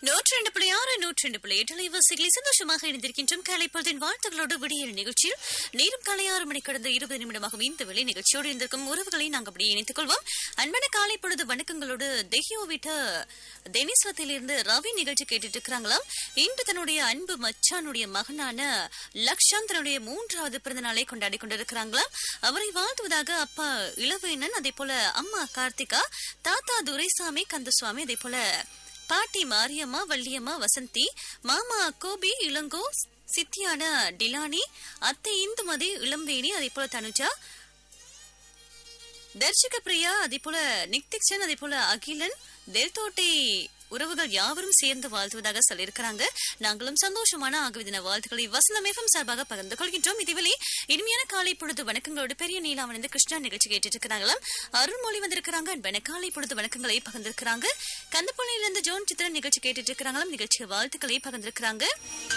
நூற்றி ரெண்டு புள்ளி ஆறு நூற்றி ரெண்டு புள்ளி எட்டு அலைவரிசைகளை சந்தோஷமாக இணைந்திருக்கின்றோம் காலை பொழுதின் வாழ்த்துக்களோடு விடியல் நிகழ்ச்சியில் நேரம் காலை ஆறு மணி கடந்த இருபது நிமிடமாகும் இந்த வேலை நிகழ்ச்சியோடு இருந்திருக்கும் உறவுகளை நாங்கள் அப்படியே இணைத்துக் கொள்வோம் அன்பான காலை பொழுது வணக்கங்களோடு தெஹியோ விட்ட தெனிஸ்வத்திலிருந்து ரவி நிகழ்ச்சி கேட்டுட்டு இருக்கிறாங்களாம் இன்று தன்னுடைய அன்பு மச்சானுடைய மகனான லக்ஷாந்த் தன்னுடைய மூன்றாவது பிறந்த நாளை கொண்டாடி கொண்டிருக்கிறாங்களாம் அவரை வாழ்த்துவதாக அப்பா இளவேணன் அதே போல அம்மா கார்த்திகா தாத்தா துரைசாமி கந்தசுவாமி அதே போல பாட்டி மாரியம்மா வள்ளியம்மா வசந்தி மாமா கோபி இளங்கோ சித்தியான டிலானி அத்தை இந்துமதி இளம்வேணி அதே போல தனுஜா தர்ஷிக பிரியா அதே போல நிக்திக்ஷன் அதே போல அகிலன் தெல்தோட்டை உறவுகள் யாவரும் சேர்ந்து வாழ்த்துவதாக சொல்லியிருக்கிறாங்க நாங்களும் சந்தோஷமான ஆகவே தின வாழ்த்துக்களை வசந்தம் எஃப்எம் சார்பாக பகிர்ந்து கொள்கின்றோம் இதுவரை இனிமையான காலை பொழுது வணக்கங்களோடு பெரிய நீலாவணந்து கிருஷ்ணா நிகழ்ச்சி கேட்டுட்டு இருக்கிறாங்களாம் அருள்மொழி வந்திருக்கிறாங்க அன்பான காலை பொழுது வணக்கங்களை பகிர்ந்திருக்கிறாங்க கந்தப்பள்ளியிலிருந்து ஜோன் சித்திரன் நிகழ்ச்சி கேட்டுட்டு இருக்கிறாங்களாம் நிகழ்ச்சி வாழ்த்துக்களை பகிர்ந்திருக்கிறாங்க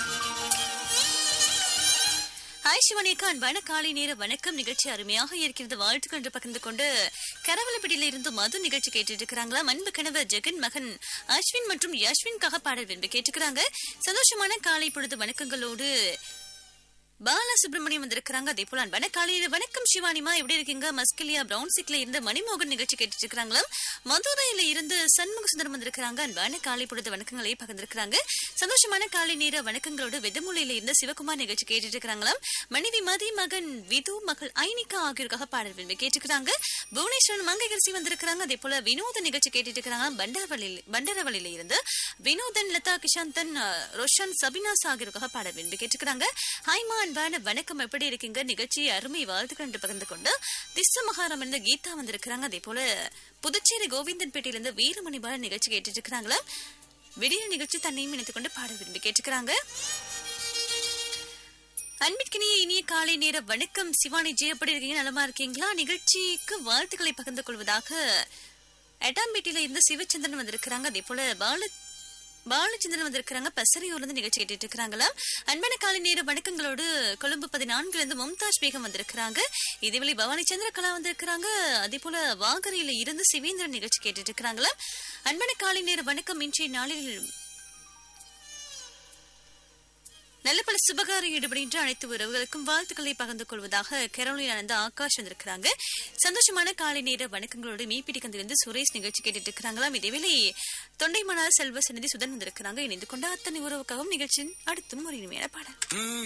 ஹாய் சிவனிக்கு அன்பான காலை நேர வணக்கம் நிகழ்ச்சி அருமையாக இருக்கிறது வாழ்த்துக்கள் என்று பகிர்ந்து கொண்டு கரவலப்படியில இருந்து மது நிகழ்ச்சி கேட்டுட்டு இருக்கிறாங்களா அன்பு கணவர் ஜெகன் மகன் அஸ்வின் மற்றும் யஸ்வின்காக பாடல் விரும்பி கேட்டுக்கிறாங்க சந்தோஷமான காலை பொழுது வணக்கங்களோடு பாலசுப்ரமணியம் வந்திருக்கிறாங்க அதே போல அன்பான காலையில வணக்கம் சிவானிமா எப்படி இருக்கீங்க மஸ்கிலியா பிரவுன் சிக்ல இருந்து மணிமோகன் நிகழ்ச்சி கேட்டுட்டு இருக்கிறாங்களாம் மதுரையில இருந்து சண்முக சுந்தரம் வந்திருக்கிறாங்க அன்பான காலை பொழுது வணக்கங்களை பகிர்ந்திருக்கிறாங்க சந்தோஷமான காலை நேர வணக்கங்களோடு வெதமூலையில இருந்து சிவகுமார் நிகழ்ச்சி கேட்டுட்டு இருக்கிறாங்களாம் மனைவி மதி மகன் விது மகள் ஐனிகா ஆகியோருக்காக பாடல் விரும்பி கேட்டுக்கிறாங்க புவனேஸ்வரன் மங்கைகரிசி வந்திருக்கிறாங்க அதே போல வினோத நிகழ்ச்சி கேட்டுட்டு இருக்கிறாங்க பண்டரவழியில் பண்டரவழியில இருந்து வினோதன் லதா கிஷாந்தன் அஹ், ரோஷன் சபினாஸ் ஆகியோருக்காக பாடல் விரும்பி கேட்டுக்கிறாங்க ஹாய்மா அன்பான வணக்கம் எப்படி இருக்கீங்க நிகழ்ச்சி அருமை வாழ்த்துக்கள் என்று பகிர்ந்து கொண்டு திஸ்ஸ மகாரம் இருந்து கீதா வந்திருக்கிறாங்க அதே போல புதுச்சேரி கோவிந்தன்பேட்டையிலிருந்து வீரமணி பால நிகழ்ச்சி கேட்டுட்டு இருக்கிறாங்களா விடியல் நிகழ்ச்சி தன்னையும் இணைத்துக் கொண்டு பாட விரும்பி கேட்டுக்கிறாங்க அன்பிற்கினிய இனிய காலை நேர வணக்கம் சிவானி ஜி எப்படி இருக்கீங்க நலமா இருக்கீங்களா நிகழ்ச்சிக்கு வாழ்த்துக்களை பகிர்ந்து கொள்வதாக எட்டாம்பேட்டியில இருந்து சிவச்சந்திரன் வந்திருக்கிறாங்க அதே போல பால பாலச்சந்திரன் வந்திருக்கிறாங்க பசறையூர்ல இருந்து நிகழ்ச்சி கேட்டுட்டு இருக்கிறாங்களா அன்பான காலை நேர வணக்கங்களோடு கொழும்பு பதினான்குல இருந்து மும்தாஜ் பேகம் வந்திருக்கிறாங்க இதேவேளை பவானி சந்திரகலா வந்திருக்கிறாங்க அதே போல வாகரையில இருந்து சிவேந்திரன் நிகழ்ச்சி கேட்டுட்டு இருக்கிறாங்களா அன்பான காலை நேர வணக்கம் இன்றைய நாளில் நல்ல பல சுபகாரம் ஈடுபடுகின்ற அனைத்து உறவுகளுக்கும் வாழ்த்துக்களை பகிர்ந்து கொள்வதாக கேரளில் ஆனந்த ஆகாஷ் வந்திருக்கிறாங்க சந்தோஷமான காலை நேர வணக்கங்களோடு மீப்பிடிக்கந்திலிருந்து சுரேஷ் நிகழ்ச்சி கேட்டுட்டு இருக்கிறாங்களாம் இதேவேளை தொண்டைமனார் செல்வ சந்நிதி சுதன் வந்திருக்கிறாங்க இணைந்து கொண்ட அத்தனை உறவுக்காகவும் நிகழ்ச்சியின் அடுத்தும் ஒரு இனிமையான பாடல் ம்